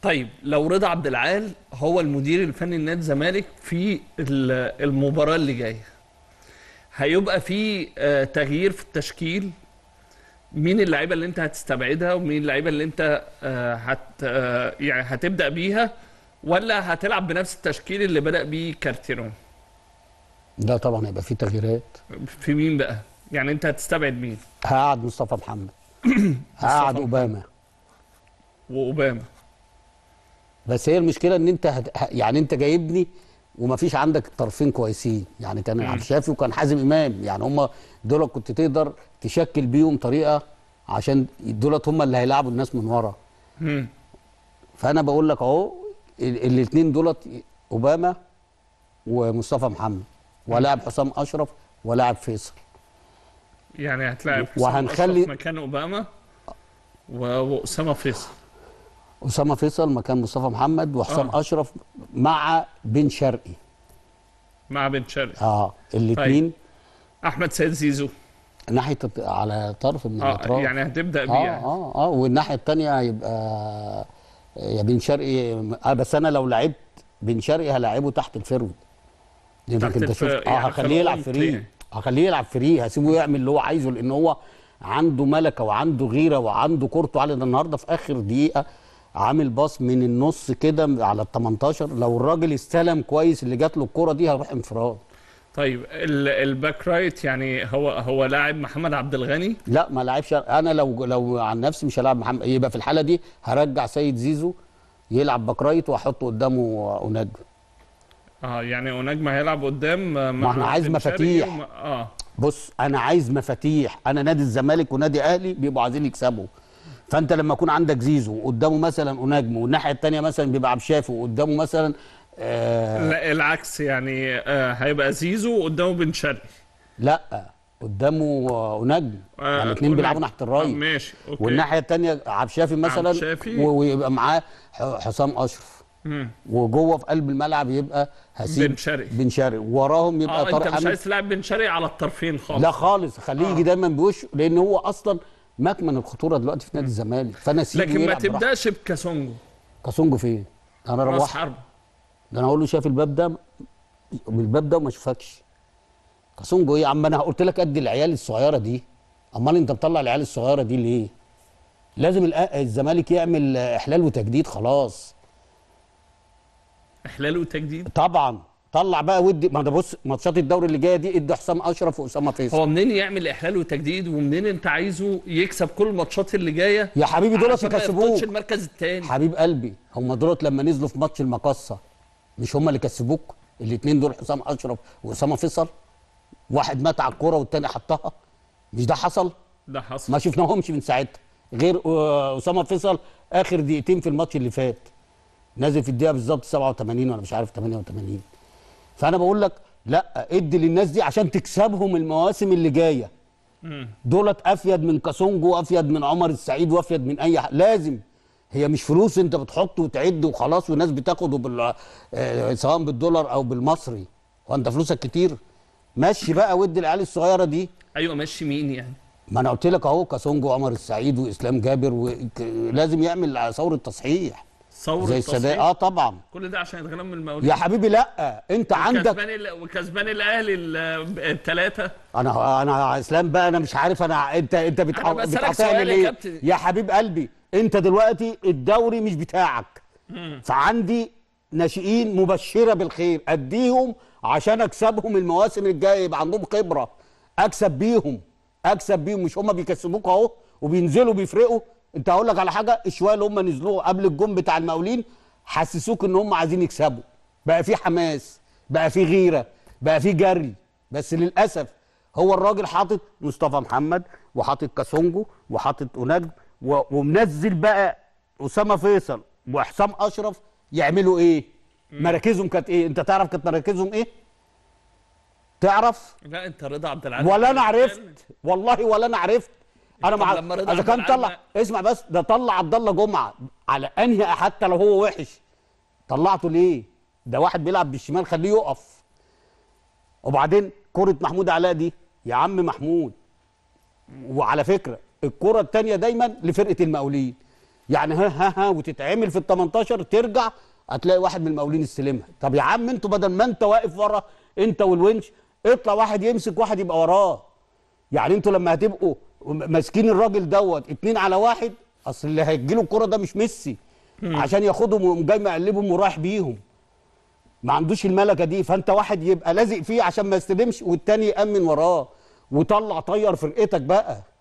طيب لو رضا عبد العال هو المدير الفني لنادي الزمالك في ال- المباراه اللي جايه هيبقى في آه، تغيير في التشكيل مين اللعيبه اللي انت هتستبعدها ومين اللعيبه اللي انت آه، هت آه، يعني هتبدا بيها ولا هتلعب بنفس التشكيل اللي بدا بيه كارتيرون ده طبعا هيبقى فيه تغييرات في مين بقى يعني انت هتستبعد مين هقعد مصطفى محمد هقعد محمد. اوباما واوباما بس هي المشكله ان انت هت... ه- يعني انت جايبني ومفيش عندك طرفين كويسين يعني كان عبد الشافي وكان حازم امام يعني هم دول كنت تقدر تشكل بيهم طريقه عشان دولت هم اللي هيلعبوا الناس من ورا مم. فانا بقول لك اهو الاثنين دولت اوباما ومصطفى محمد ولاعب حسام اشرف ولاعب فيصل يعني هتلاعب حسام وهنخلي- أشرف مكان اوباما و- واسامه فيصل اسامه فيصل مكان مصطفى محمد وحسام آه. اشرف مع بن شرقي مع بن شرقي اه الاثنين احمد سيد زيزو ناحيه الط- على طرف من اه الاطراف يعني هتبدا بيه اه يعني. اه اه والناحيه الثانيه هيبقى يا بن شرقي آه بس انا لو لعبت بن شرقي هلاعبه تحت الفرود لانك تحت انت الف- شوف اه يعني في هخليه يلعب العمق فري يعني. هخليه يلعب فري هسيبه يعمل اللي هو عايزه لان هو عنده ملكه وعنده غيره وعنده كورته عاليه ده النهارده في اخر دقيقه عامل باص من النص كده على ال 18 لو الراجل استلم كويس اللي جات له الكوره دي هيروح انفراد طيب ال- الباك رايت يعني هو هو لاعب محمد عبد الغني لا ما لعبش انا لو لو عن نفسي مش هلعب محمد يبقى في الحاله دي هرجع سيد زيزو يلعب باك رايت واحطه قدامه اوناج اه يعني ونجم هيلعب قدام ما احنا عايز بن شرقي مفاتيح. وم- اه بص انا عايز مفاتيح انا نادي الزمالك ونادي اهلي بيبقوا عايزين يكسبوا فانت لما يكون عندك زيزو وقدامه مثلا اوناجم والناحيه الثانيه مثلا بيبقى عبد الشافي وقدامه مثلا آه لا العكس يعني آه هيبقى زيزو وقدامه بن شرقي لا قدامه اوناجم آه، يعني الاثنين ونجم. بيلعبوا ناحيه آه الراي ماشي اوكي والناحيه الثانيه عبد الشافي مثلا الشافي. و- ويبقى معاه ح- حسام اشرف مم. وجوه في قلب الملعب يبقى هسيب بن شرقي. بن شرقي وراهم يبقى اه انت طارق مش حامد عايز تلعب بن شرقي على الطرفين خالص لا خالص خليه يجي دايما بوشه لان هو اصلا مكمن الخطوره دلوقتي في نادي الزمالك فانا اسيبه لكن ما يلعب براحته. تبداش بكاسونجو كاسونجو فين؟ انا راس روح حرب ده انا اقول له شاف الباب ده بالباب ده وما شافكش كاسونجو ايه يا عم انا قلت لك ادي العيال الصغيره دي امال انت مطلع العيال الصغيره دي ليه؟ لازم الأ- الزمالك يعمل احلال وتجديد خلاص احلال وتجديد طبعا طلع بقى ودي ما ده بص ماتشات الدوري اللي جايه دي ادي حسام اشرف واسامه فيصل هو منين يعمل احلال وتجديد ومنين انت عايزه يكسب كل الماتشات اللي جايه يا حبيبي دولت عشان ما يكسبوك يفقدش المركز الثاني حبيب قلبي هم دولت لما نزلوا في ماتش المقصه مش هم اللي كسبوك الاثنين دول حسام اشرف واسامه فيصل واحد مات على الكوره والتاني حطها مش ده حصل ده حصل ما شفناهمش من ساعتها غير آه، اسامه فيصل اخر دقيقتين في الماتش اللي فات نازل في الدقيقه بالظبط 87 ولا مش عارف 88 فانا بقول لك لا ادي للناس دي عشان تكسبهم المواسم اللي جايه دولت افيد من كاسونجو وافيد من عمر السعيد وافيد من اي حد لازم هي مش فلوس انت بتحط وتعد وخلاص والناس بتاخده بال آه، سواء بالدولار او بالمصري وانت فلوسك كتير مشي بقى ودي العيال الصغيره دي ايوه ماشي مين يعني ما انا قلت لك اهو كاسونجو وعمر السعيد واسلام جابر ولازم يعمل ثوره تصحيح ثوره زي السادات التصحيح اه طبعا كل ده عشان يتغنم من المقاولين يا حبيبي لا انت عندك وكسبان ال- وكسبان الاهلي الثلاثه انا انا اسلام بقى انا مش عارف انا انت انت أنا بتقع- بسألك بتقاطعني سؤال يا ليه كابتن. يا حبيب قلبي انت دلوقتي الدوري مش بتاعك فعندي ناشئين مبشره بالخير اديهم عشان اكسبهم المواسم الجايه يبقى عندهم خبره اكسب بيهم اكسب بيهم مش هم بيكسبوك اهو وبينزلوا بيفرقوا انت هقول لك على حاجه الشويه اللي هم نزلوه قبل الجون بتاع المقاولين حسسوك ان هم عايزين يكسبوا بقى في حماس بقى في غيره بقى في جري بس للاسف هو الراجل حاطط مصطفى محمد وحاطط كاسونجو وحاطط اوناج و- ومنزل بقى اسامه فيصل وحسام اشرف يعملوا ايه؟ مراكزهم كانت ايه؟ انت تعرف كانت مراكزهم ايه؟ تعرف؟ لا انت رضا عبد العال ولا انا عرفت والله ولا انا عرفت انا طب مع لما رضا اذا عبد كان العال طلع ما- اسمع بس ده طلع عبد الله جمعه على انهي حتى لو هو وحش طلعته ليه؟ ده واحد بيلعب بالشمال خليه يقف وبعدين كرة محمود علاء دي يا عم محمود وعلى فكرة الكرة التانية دايما لفرقة المقاولين يعني ها ها ها وتتعمل في ال 18 ترجع هتلاقي واحد من المقاولين استلمها طب يا عم انتوا بدل ما انت واقف ورا انت والونش اطلع واحد يمسك واحد يبقى وراه يعني انتوا لما هتبقوا ماسكين الراجل دوت اتنين على واحد اصل اللي هيجيله الكرة ده مش ميسي عشان ياخدهم ويقوم جاي مقلبهم ورايح بيهم ما عندوش الملكه دي فانت واحد يبقى لازق فيه عشان ما يستلمش والتاني يامن وراه وطلع طير فرقتك بقى